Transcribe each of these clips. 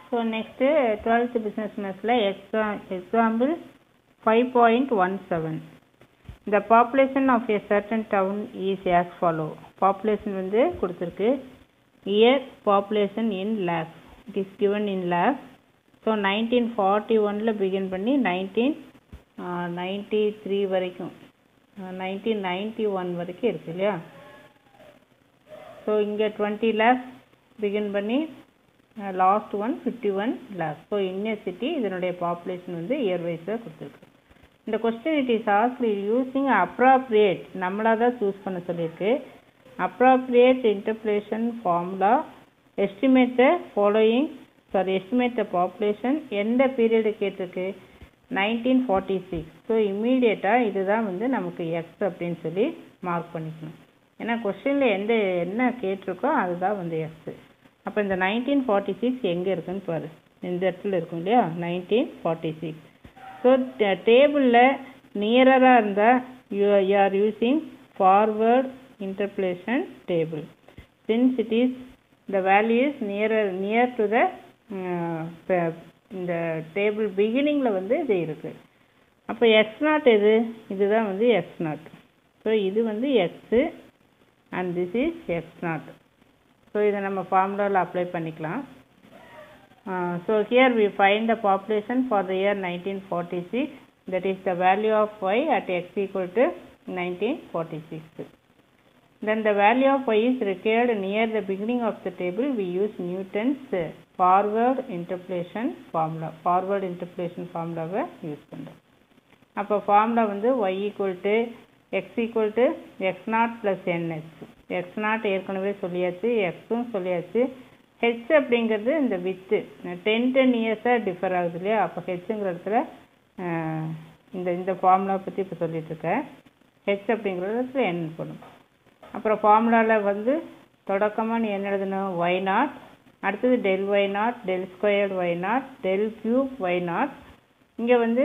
So next twelfth business மேத்ஸில் எக்ஸா example five point one seven the population of a certain town is as follow population வந்து கொடுத்துருக்கு year population in lakhs it is given in lakhs so nineteen forty ஒனில் begin பண்ணி nineteen ninety three வரைக்கும் nineteen ninety one வரைக்கும் இருக்கு இல்லையா so இங்கே twenty lakhs begin பண்ணி last one fifty one lakhs so இன்னிய சிட்டி இதனுடைய பாப்புலேஷன் வந்து இயர் வைஸாக கொடுத்துருக்கு இந்த question it is asked using appropriate நம்மளாக தான் சூஸ் பண்ண சொல்லியிருக்கு appropriate interpolation formula estimate the following sorry estimate the population எந்த பீரியடு கேட்டிருக்கு நைன்டீன் ஃபார்ட்டி சிக்ஸ் ஸோ இம்மீடியட்டாக இதுதான் வந்து நமக்கு எக்ஸ் அப்படின்னு சொல்லி மார்க் பண்ணிக்கணும் ஏன்னா கொஸ்டினில் எந்த என்ன கேட்டிருக்கோ அதுதான் வந்து எக்ஸு அப்போ இந்த நைன்டீன் ஃபார்ட்டி சிக்ஸ் எங்கே இருக்குன்னு பாரு இந்த இடத்துல இருக்கும் இல்லையா நைன்டீன் ஃபார்ட்டி சிக்ஸ் ஸோ டேபிளில் நியரராக இருந்தால் you are using forward interpolation table since it is the value is nearer near to the uh, இந்த டேபிள் பிகினிங்கில் வந்து இது இருக்குது அப்போ எக்ஸ் நாட் எது இதுதான் வந்து எக்ஸ் நாட் ஸோ இது வந்து x and this is x naught so இதை நம்ம ஃபார்முலாவில் அப்ளை பண்ணிக்கலாம் so here we find the population for the year nineteen forty six that is the value of y at x equal to nineteen forty six Then the value of y is required near the beginning of the table. We use Newton's forward interpolation formula. Forward interpolation formula use பண்ணுறோம் அப்போ formula வந்து y equal to x equal to x naught plus n h x naught ஏற்கனவே சொல்லியாச்சு எக்ஸும் சொல்லியாச்சு h அப்படிங்கிறது இந்த வித்து டென் டென் இயர்ஸாக டிஃபர் ஆகுது இல்லையா அப்போ ஹெச்சுங்கிற இடத்துல இந்த இந்த ஃபார்முலா பற்றி இப்போ சொல்லிட்டு இருக்கேன் ஹெச் அப்படிங்கிற இடத்துல என் பண்ணும் அப்புறம் ஃபார்முலாவில் வந்து தொடக்கமாக நீ என்ன எழுதணும் ஒய் நாட் அடுத்தது del y naught del squared y naught del cube y naught இங்கே வந்து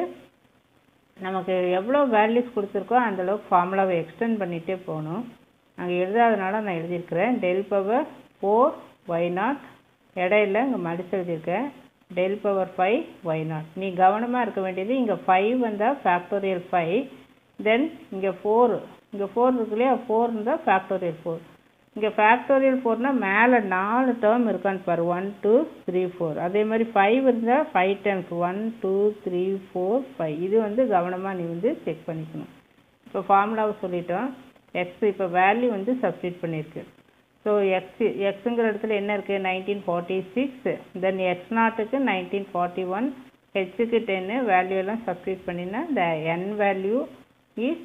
நமக்கு எவ்வளோ வேல்யூஸ் கொடுத்துருக்கோ அந்தளவுக்கு ஃபார்முலாவை எக்ஸ்டெண்ட் பண்ணிகிட்டே போகணும் அங்கே எழுதாதனால நான் எழுதியிருக்கிறேன் del power four y naught இடையில இங்கே மடிச்சு எழுதியிருக்கேன் del power five y naught நீ கவனமாக இருக்க வேண்டியது இங்கே ஃபைவ் வந்தால் ஃபேக்டோரியல் ஃபைவ் தென் இங்கே ஃபோர் இங்கே ஃபோர் இருக்கு இல்லையா ஃபோர் இருந்தால் ஃபேக்டோரியல் ஃபோர் இங்கே ஃபேக்டோரியல் ஃபோர்னால் மேலே நாலு டேர்ம் இருக்கான்னு பாரு ஒன் டூ த்ரீ ஃபோர் அதே மாதிரி ஃபைவ் இருந்தால் five times one two three four five இது வந்து கவனமாக நீ வந்து செக் பண்ணிக்கணும் இப்போ ஃபார்முலாவை சொல்லிட்டோம் எக்ஸ் இப்போ வேல்யூ வந்து சப்ஸ்டியூட் பண்ணியிருக்கு ஸோ எக்ஸ் எக்ஸுங்கிற இடத்துல என்ன இருக்குது nineteen forty six then x நாட்டுக்கு நைன்டீன் ஃபார்ட்டி ஒன் ஹெச்சுக்கு டென்னு வேல்யூ எல்லாம் சப்ஸ்டியூட் பண்ணினா இந்த என் வேல்யூ is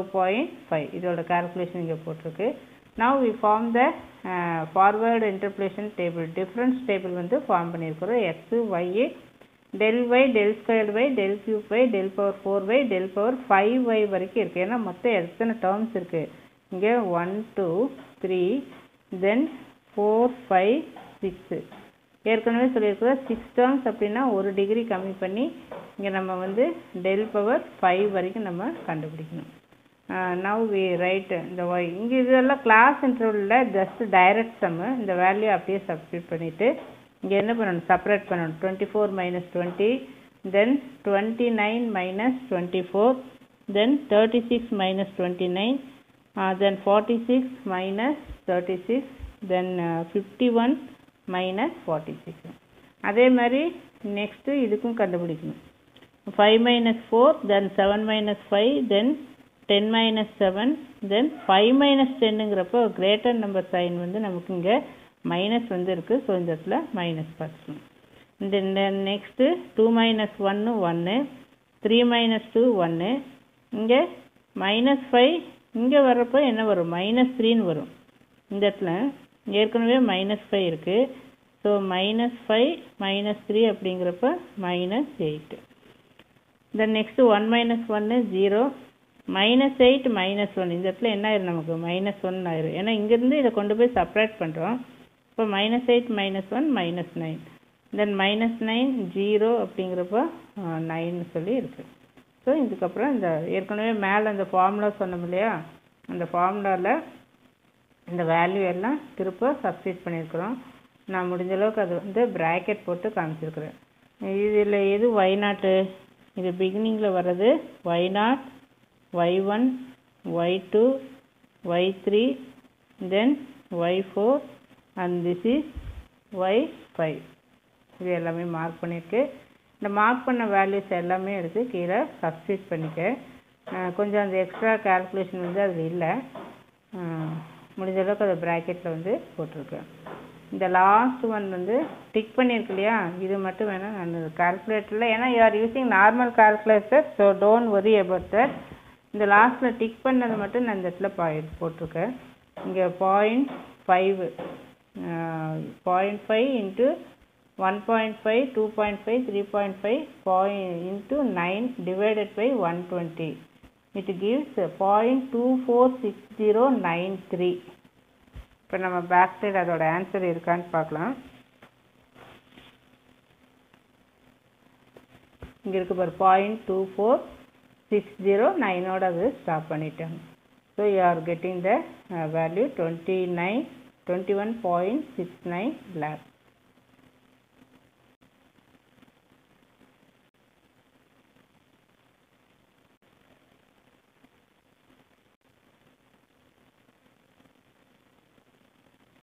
0.5 இதோட calculation இங்கே போட்டிருக்கு now we form the uh, forward interpolation table difference table வந்து form பண்ணியிருக்கிறோம் x y del y del squared y del cube y del power 4 y del power 5 y வரைக்கும் இருக்கு ஏன்னா மொத்தம் எத்தனை டேர்ம்ஸ் இருக்கு இங்கே one two three then four five six ஏற்கனவே சொல்லியிருக்கிறோம் சிக்ஸ் டேர்ம்ஸ் அப்படின்னா ஒரு டிகிரி கம்மி பண்ணி இங்கே நம்ம வந்து டெல் பவர் ஃபைவ் வரைக்கும் நம்ம கண்டுபிடிக்கணும் நவ் வி ரைட் இந்த ஒய் இங்கே இதெல்லாம் கிளாஸ் இன்டர்வலில் ஜஸ்ட் டைரக்ட் சம்மு இந்த வேல்யூ அப்படியே சப்ஸ்டியூட் பண்ணிவிட்டு இங்கே என்ன பண்ணணும் செப்பரேட் பண்ணணும் twenty four minus twenty then twenty nine minus twenty four then thirty six minus twenty nine then forty six minus thirty six then fifty one minus forty six அதே மாதிரி next இதுக்கும் கண்டுபிடிக்கணும் five minus four then seven minus five then ten minus seven then five minus டென்னுங்கிறப்போ greater number sign வந்து நமக்கு இங்கே minus வந்து இருக்குது ஸோ இந்த இடத்துல மைனஸ் பார்த்துக்கணும் இந்த நெக்ஸ்ட்டு டூ மைனஸ் ஒன்று ஒன்று த்ரீ மைனஸ் டூ ஒன்று இங்கே மைனஸ் ஃபைவ் இங்கே வர்றப்போ என்ன வரும் மைனஸ் த்ரீன்னு வரும் இந்த இடத்துல ஏற்கனவே மைனஸ் ஃபைவ் இருக்குது so minus five minus three அப்படிங்கிறப்ப minus eight then next one minus ஒன்று zero minus eight minus one இந்த இடத்துல என்ன ஆயிரும் நமக்கு மைனஸ் ஒன் ஆயிரும் ஏன்னா இங்கேருந்து இதை கொண்டு போய் செப்பரேட் பண்ணுறோம் இப்போ minus eight minus one minus nine then minus nine zero அப்படிங்கிறப்போ நைன் சொல்லி இருக்குது ஸோ இதுக்கப்புறம் இந்த ஏற்கனவே மேலே அந்த ஃபார்முலா சொன்னோம் இல்லையா அந்த ஃபார்முலாவில் இந்த வேல்யூ எல்லாம் திரும்ப சப்ஸ்டியூட் பண்ணியிருக்கிறோம் நான் முடிஞ்ச அளவுக்கு அது வந்து ப்ராக்கெட் போட்டு காமிச்சிருக்கிறேன் இதில் எது ஒய் நாட்டு இது பிகினிங்கில் வர்றது y naught y one y two y three then y four and this is y five இது எல்லாமே மார்க் பண்ணியிருக்கு இந்த மார்க் பண்ண வேல்யூஸ் எல்லாமே எடுத்து கீழே சப்ஸ்டியூட் பண்ணிக்க அஹ் கொஞ்சம் அந்த எக்ஸ்ட்ரா கால்குலேஷன் வந்து அதில் இல்லை அஹ் முடிஞ்ச அளவுக்கு அதை ப்ராக்கெட்டில் வந்து போட்டிருக்கேன் இந்த லாஸ்ட் ஒன் வந்து டிக் பண்ணியிருக்கு இல்லையா இது மட்டும் வேணால் நான் கால்குலேட்டரில் ஏன்னா you are using normal calculator so don't worry about that இந்த லாஸ்ட்டில் டிக் பண்ணது மட்டும் நான் இந்த இடத்துல பா போட்டிருக்கேன் இங்கே point five point five into one point five two point five three point five point into nine divided by one twenty it gives point two four six zero nine three இப்போ நம்ம பேக் சைடு அதோட answer இருக்கான்னு பார்க்கலாம் இங்கே இருக்கு பாரு point two four six zero நைனோட அது ஸ்டாப் பண்ணிட்டாங்க so you are getting the value twenty nine twenty one point six nine lakh